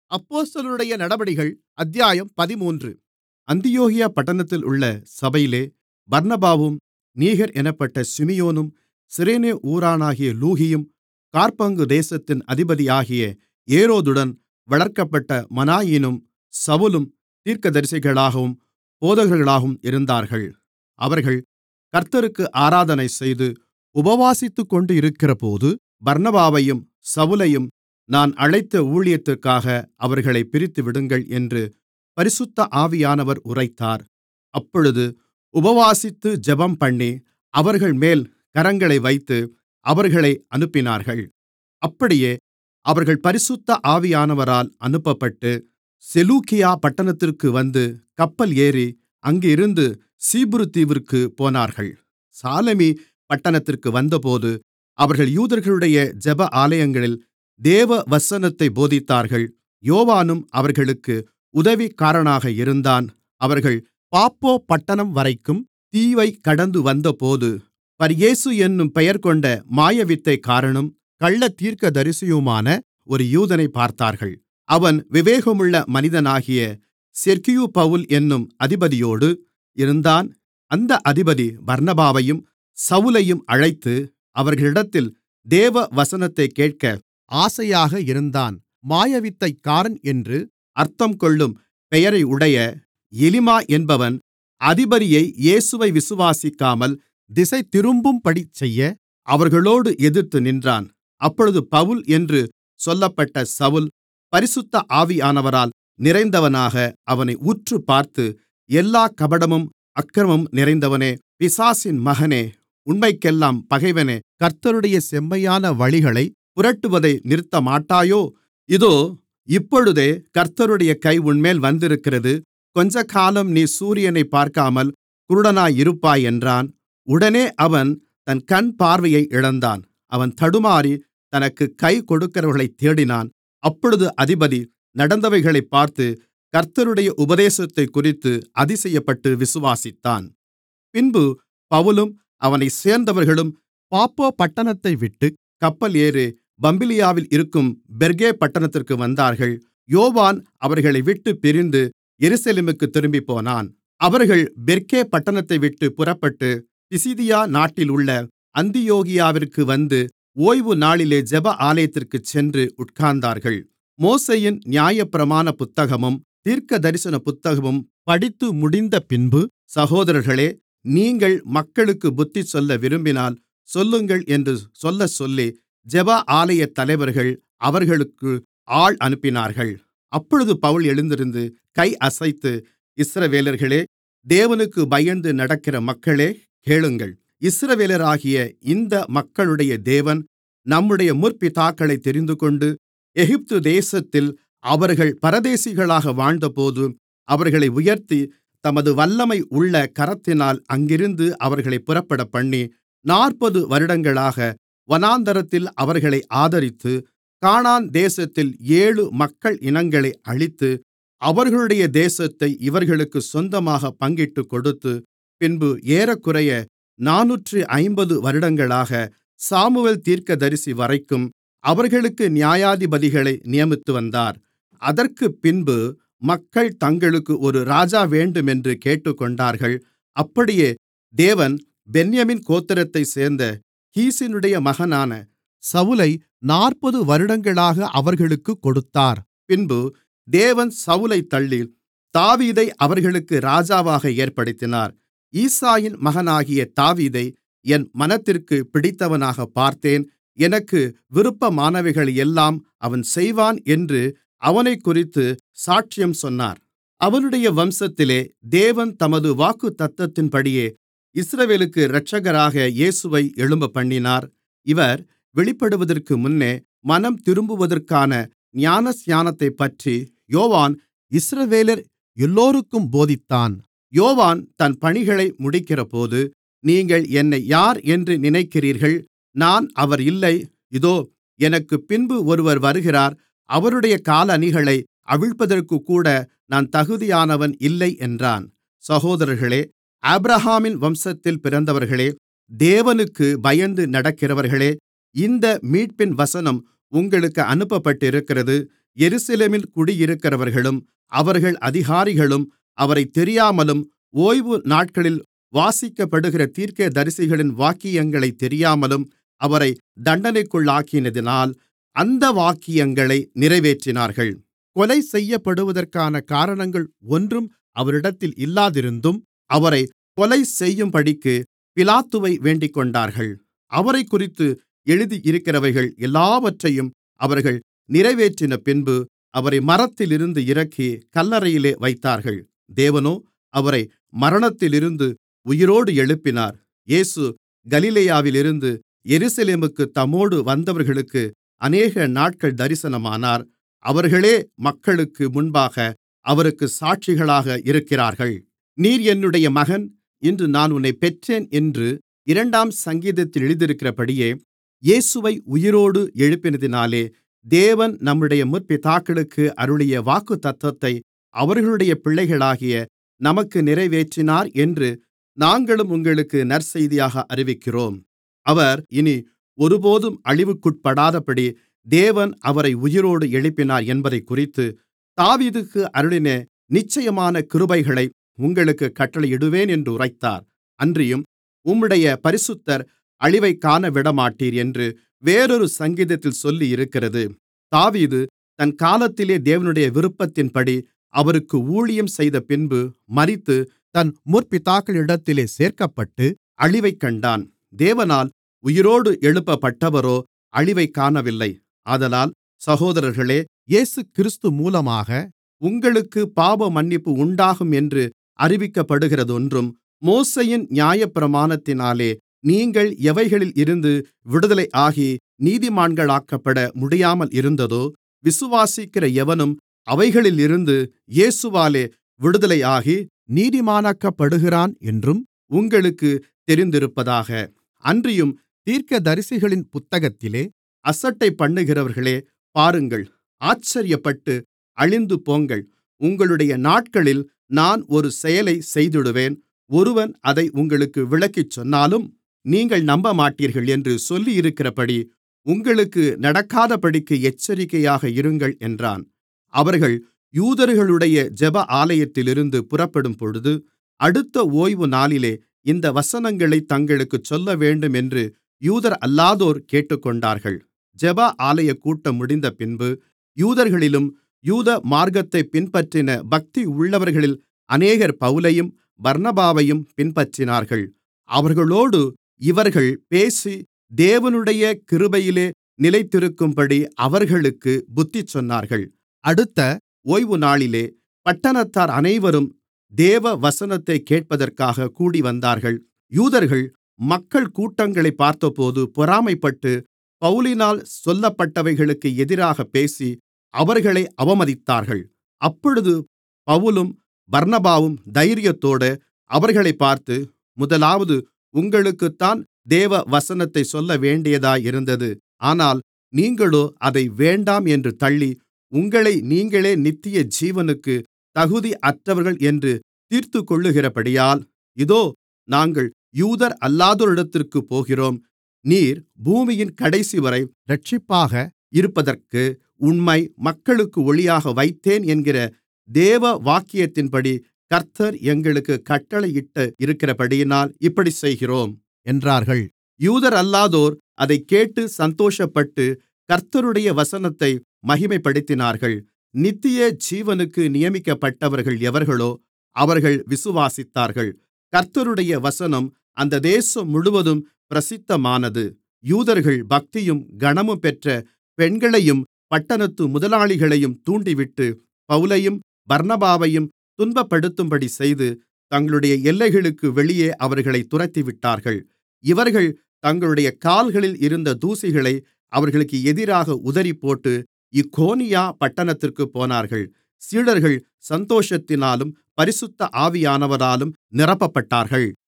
அப்போஸ்தலர்களுடைய நடபடிகள் அத்தியாயம் பதிமூன்று அந்தியோகியா பட்டணத்திலுள்ள சபையிலே பர்னபாவும் நீகர் என்னப்பட்ட சிமியோனும் சிரேனே ஊரானாகிய லூகியும் காற்பங்கு தேசத்தின் அதிபதியாகிய ஏரோதுடன் வளர்க்கப்பட்ட மனாயீனும் சவுலும் தீர்க்கதரிசிகளாகவும் போதகர்களாகவும் இருந்தார்கள் அவர்கள் கர்த்தருக்கு ஆராதனைசெய்து உபவாசித்துக்கொண்டிருக்கிறபோது பர்னபாவையும் சவுலையும் நான் அழைத்த ஊழியத்திற்காக அவர்களைப் பிரித்துவிடுங்கள் என்று பரிசுத்த ஆவியானவர் உரைத்தார் அப்பொழுது உபவாசித்து ஜெபம்பண்ணி அவர்கள்மேல் கரங்களை வைத்து அவர்களை அனுப்பினார்கள் அப்படியே அவர்கள் பரிசுத்த ஆவியானவரால் அனுப்பப்பட்டு செலூக்கியா பட்டணத்திற்கு வந்து கப்பல் ஏறி அங்கிருந்து சீப்புரு தீவிற்குப் போனார்கள் சாலமி பட்டணத்திற்கு வந்தபோது அவர்கள் யூதர்களுடைய ஜெப ஆலயங்களில் தேவவசனத்தைப் போதித்தார்கள் யோவானும் அவர்களுக்கு உதவிக்காரனாக இருந்தான் அவர்கள் பாப்போ பட்டணம்வரைக்கும் தீவைக் கடந்து வந்தபோது பர்யேசு என்னும் பெயர்கொண்ட மாயவித்தைக்காரனும் கள்ளத்தீர்க்கதரிசியுமான ஒரு யூதனைப் பார்த்தார்கள் அவன் விவேகமுள்ள மனிதனாகிய செர்கியு பவுல் என்னும் அதிபதியோடு இருந்தான் அந்த அதிபதி பர்னபாவையும் சவுலையும் அழைத்து அவர்களிடத்தில் தேவவசனத்தைக் கேட்க ஆசையாக இருந்தான் மாயவித்தைக்காரன் என்று அர்த்தங்கொள்ளும் பெயரையுடைய எலிமா என்பவன் அதிபதியை இயேசுவை விசுவாசிக்காமல் திசைதிரும்பும்படிச்செய்ய அவர்களோடு எதிர்த்து நின்றான் அப்பொழுது பவுல் என்று சொல்லப்பட்ட சவுல் பரிசுத்த ஆவியானவரால் நிறைந்தவனாக அவனை உற்றுப்பார்த்து எல்லாக் கபடமும் அக்கிரமமும் நிறைந்தவனே பிசாசின் மகனே உண்மைக்கெல்லாம் பகைவனே கர்த்தருடைய செம்மையான வழிகளைப் புரட்டுவதை நிறுத்தமாட்டாயோ இதோ இப்பொழுதே கர்த்தருடைய கை உன்மேல் வந்திருக்கிறது கொஞ்சக்காலம் நீ சூரியனைப் பார்க்காமல் குருடனாயிருப்பாய் என்றான் உடனே அவன் தன் கண் பார்வையை இழந்தான் அவன் தடுமாறி தனக்குக் கை கொடுக்கிறவர்களைத் தேடினான் அப்பொழுது அதிபதி நடந்தவைகளைப் பார்த்து கர்த்தருடைய உபதேசத்தைக்குறித்து அதிசயப்பட்டு விசுவாசித்தான் பின்பு பவுலும் அவனைச் சேர்ந்தவர்களும் பாப்போ பட்டணத்தைவிட்டு கப்பல் ஏறி பம்பிலியாவில் இருக்கும் பெர்கே பட்டணத்திற்கு வந்தார்கள் யோவான் அவர்களை விட்டுப் பிரிந்து எருசலேமுக்குத் திரும்பிப்போனான் அவர்கள் பெர்கே பட்டணத்தைவிட்டு புறப்பட்டு பிசிதியா நாட்டிலுள்ள அந்தியோகியாவிற்கு வந்து ஓய்வுநாளிலே ஜெப ஆலயத்திற்குச் சென்று உட்கார்ந்தார்கள் மோசேயின் நியாயப்பிரமாண புத்தகமும் தீர்க்கதரிசன புத்தகமும் படித்து முடிந்தபின்பு சகோதரர்களே நீங்கள் மக்களுக்குப் புத்திசொல்ல விரும்பினால் சொல்லுங்கள் என்று சொல்லச்சொல்லி ஜெப ஆலயத் தலைவர்கள் அவர்களுக்கு ஆள் அனுப்பினார்கள் அப்பொழுது பவுல் எழுந்திருந்து கை அசைத்து இஸ்ரவேலர்களே தேவனுக்குப் பயந்து நடக்கிற மக்களே கேளுங்கள் இஸ்ரவேலராகிய இந்த மக்களுடைய தேவன் நம்முடைய முற்பிதாக்களைத் தெரிந்துகொண்டு எகிப்து தேசத்தில் அவர்கள் பரதேசிகளாக வாழ்ந்தபோது அவர்களை உயர்த்தி தமது வல்லமை உள்ள கரத்தினால் அங்கிருந்து அவர்களைப் புறப்படப்பண்ணி நாற்பது வருடங்களாக வனாந்தரத்தில் அவர்களை ஆதரித்து கானான் தேசத்தில் ஏழு மக்கள் இனங்களை அழித்து அவர்களுடைய தேசத்தை இவர்களுக்குச் சொந்தமாகப் பங்கிட்டுக் கொடுத்து பின்பு ஏறக்குறைய நானூற்று ஐம்பது வருடங்களாக சாமுவேல் தீர்க்கதரிசிவரைக்கும் அவர்களுக்கு நியாயாதிபதிகளை நியமித்துவந்தார் அதற்குப்பின்பு மக்கள் தங்களுக்கு ஒரு ராஜா வேண்டுமென்று கேட்டுக்கொண்டார்கள் அப்படியே தேவன் பென்யமீன் கோத்திரத்தைச் சேர்ந்த கீசினுடைய மகனான சவுலை நாற்பது வருடங்களாக அவர்களுக்குக் கொடுத்தார் பின்பு தேவன் சவுலைத் தள்ளி தாவீதை அவர்களுக்கு ராஜாவாக ஏற்படுத்தினார் ஈசாயின் மகனாகிய தாவீதை என் மனத்திற்கு பிடித்தவனாகப் பார்த்தேன் எனக்கு விருப்பமானவைகளையெல்லாம் அவன் செய்வான் என்று அவனைக்குறித்து சாட்சியம் சொன்னார் அவனுடைய வம்சத்திலே தேவன் தமது வாக்குத்தத்தத்தின்படியே இஸ்ரவேலுக்கு இரட்சகராக இயேசுவை எழும்பப்பண்ணினார் இவர் வெளிப்படுவதற்கு முன்னே மனம் திரும்புவதற்கான ஞானஸ்நானத்தைப்பற்றி யோவான் இஸ்ரவேலர் எல்லோருக்கும் போதித்தான் யோவான் தன் பணிகளை முடிக்கிறபோது நீங்கள் என்னை யார் என்று நினைக்கிறீர்கள் நான் அவர் இல்லை இதோ எனக்குப் பின்பு ஒருவர் வருகிறார் அவருடைய காலணிகளை அவிழ்ப்பதற்குக்கூட நான் தகுதியானவன் இல்லை என்றான் சகோதரர்களே ஆபிரகாமின் வம்சத்தில் பிறந்தவர்களே தேவனுக்கு பயந்து நடக்கிறவர்களே இந்த மீட்பின் வசனம் உங்களுக்கு அனுப்பப்பட்டிருக்கிறது எருசலேமில் குடியிருக்கிறவர்களும் அவர்கள் அதிகாரிகளும் அவரைத் தெரியாமலும் ஓய்வு நாட்களில் வாசிக்கப்படுகிற தீர்க்கதரிசிகளின் வாக்கியங்களைத் தெரியாமலும் அவரை தண்டனைக்குள்ளாக்கினதினால் அந்த வாக்கியங்களை நிறைவேற்றினார்கள் கொலை செய்யப்படுவதற்கான காரணங்கள் ஒன்றும் அவரிடத்தில் இல்லாதிருந்தும் அவரைக் கொலைசெய்யும்படிக்கு பிலாத்துவை வேண்டிக்கொண்டார்கள் அவரைக்குறித்து எழுதியிருக்கிறவைகள் எல்லாவற்றையும் அவர்கள் நிறைவேற்றினபின்பு அவரை மரத்திலிருந்து இறக்கி கல்லறையிலே வைத்தார்கள் தேவனோ அவரை மரணத்திலிருந்து உயிரோடு எழுப்பினார் இயேசு கலிலேயாவிலிருந்து எருசலேமுக்குத் தம்மோடு வந்தவர்களுக்கு அநேகநாட்கள் தரிசனமானார் அவர்களே மக்களுக்கு முன்பாக அவருக்குச் சாட்சிகளாக இருக்கிறார்கள் நீர் என்னுடைய மகன் இன்று நான் உம்மைப் பெற்றேன் என்று இரண்டாம் சங்கீதத்தில் எழுதியிருக்கிறபடியே இயேசுவை உயிரோடு எழுப்பினதினாலே தேவன் நம்முடைய முற்பிதாக்களுக்கு அருளிய வாக்குத்தத்தத்தை அவர்களுடைய பிள்ளைகளாகிய நமக்கு நிறைவேற்றினார் என்று நாங்களும் உங்களுக்கு நற்செய்தியாக அறிவிக்கிறோம் அவர் இனி ஒருபோதும் அழிவுக்குட்படாதபடி தேவன் அவரை உயிரோடு எழுப்பினார் என்பதைக்குறித்து தாவீதுக்கு அருளின நிச்சயமான கிருபைகளை உங்களுக்குக் கட்டளையிடுவேன் என்று உரைத்தார் அன்றியும் உம்முடைய பரிசுத்தர் அழிவைக் காணவிடமாட்டீர் என்று வேறொரு சங்கீதத்தில் சொல்லியிருக்கிறது தாவீது தன் காலத்திலே தேவனுடைய விருப்பத்தின்படி அவருக்கு ஊழியம் செய்தபின்பு மரித்து தன் முற்பிதாக்களிடத்திலே சேர்க்கப்பட்டு அழிவைக் கண்டான் தேவனால் உயிரோடு எழுப்பப்பட்டவரோ அழிவைக் காணவில்லை ஆதலால் சகோதரர்களே இயேசுகிறிஸ்து மூலமாக உங்களுக்குப் பாவமன்னிப்பு உண்டாகும் என்று அறிவிக்கப்படுகிறதொன்றும் மோசேயின் நியாயப்பிரமாணத்தினாலே நீங்கள் எவைகளில் இருந்து விடுதலையாகி நீதிமான்களாக்கப்பட முடியாமல் இருந்ததோ விசுவாசிக்கிற எவனும் அவைகளிலிருந்து இயேசுவாலே விடுதலையாகி நீதிமானாக்கப்படுகிறான் என்றும் உங்களுக்குத் தெரிந்திருப்பதாக அன்றியும் தீர்க்கதரிசிகளின் புத்தகத்திலே அசட்டைபண்ணுகிறவர்களே பாருங்கள் ஆச்சரியப்பட்டு அழிந்துபோங்கள் உங்களுடைய நாட்களில் நான் ஒரு செயலைச் செய்திடுவேன் ஒருவன் அதை உங்களுக்கு விளக்கிச் சொன்னாலும் நீங்கள் நம்பமாட்டீர்கள் என்று சொல்லியிருக்கிறபடி உங்களுக்கு நடக்காதபடிக்கு எச்சரிக்கையாக இருங்கள் என்றான் அவர்கள் யூதர்களுடைய ஜெப ஆலயத்திலிருந்து புறப்படும்பொழுது அடுத்த ஓய்வுநாளிலே இந்த வசனங்களைத் தங்களுக்குச் சொல்லவேண்டும் என்று யூதரல்லாதோர் கேட்டுக்கொண்டார்கள் ஜெப ஆலயக்கூட்டம் முடிந்தபின்பு யூதர்களிலும் யூத மார்க்கத்தைப் பின்பற்றின பக்தியுள்ளவர்களில் அநேகர் பவுலையும் பர்னபாவையும் பின்பற்றினார்கள் அவர்களோடு இவர்கள் பேசி தேவனுடைய கிருபையிலே நிலைத்திருக்கும்படி அவர்களுக்குப் புத்திசொன்னார்கள் அடுத்த ஓய்வுநாளிலே பட்டணத்தார் அனைவரும் தேவ வசனத்தைக் கேட்பதற்காகக் கூடிவந்தார்கள் யூதர்கள் மக்கள் கூட்டங்களைப் பார்த்தபோது பொறாமைப்பட்டு பவுலினால் சொல்லப்பட்டவைகளுக்கு எதிராகப் பேசி அவர்களை அவமதித்தார்கள் அப்பொழுது பவுலும் பர்னபாவும் தைரியத்தோடு அவர்களைப் பார்த்து முதலாவது உங்களுக்குத்தான் தேவ வசனத்தைச் சொல்லவேண்டியதாயிருந்தது ஆனால் நீங்களோ அதை வேண்டாம் என்று தள்ளி உங்களை நீங்களே நித்திய ஜீவனுக்கு தகுதியற்றவர்கள் என்று தீர்த்துக்கொள்ளுகிறபடியால் இதோ நாங்கள் யூதர் அல்லாதோரிடத்திற்குப் போகிறோம் நீர் பூமியின் கடைசிவரை இரட்சிப்பாக இருப்பதற்கு உம்மை மக்களுக்கு ஒளியாக வைத்தேன் என்கிற தேவ வாக்கியத்தின்படி கர்த்தர் எங்களுக்குக் கட்டளையிட்டு இருக்கிறபடியினால் இப்படிச் செய்கிறோம் என்றார்கள் யூதரல்லாதோர் அதைக் கேட்டு சந்தோஷப்பட்டு கர்த்தருடைய வசனத்தை மகிமைப்படுத்தினார்கள் நித்திய ஜீவனுக்கு நியமிக்கப்பட்டவர்கள் எவர்களோ அவர்கள் விசுவாசித்தார்கள் கர்த்தருடைய வசனம் அந்த தேசம் முழுவதும் பிரசித்தமானது யூதர்கள் பக்தியும் கனமும் பெற்ற பெண்களையும் பட்டணத்து முதலாளிகளையும் தூண்டிவிட்டு பவுலையும் பர்னபாவையும் துன்பப்படுத்தும்படி செய்து தங்களுடைய எல்லைகளுக்கு வெளியே அவர்களைத் துரத்திவிட்டார்கள் இவர்கள் தங்களுடைய கால்களில் இருந்த தூசிகளை அவர்களுக்கு எதிராக உதறிப்போட்டு இக்கோனியா பட்டணத்திற்குப் போனார்கள் சீடர்கள் சந்தோஷத்தினாலும் பரிசுத்த ஆவியானவராலும் நிரப்பப்பட்டார்கள்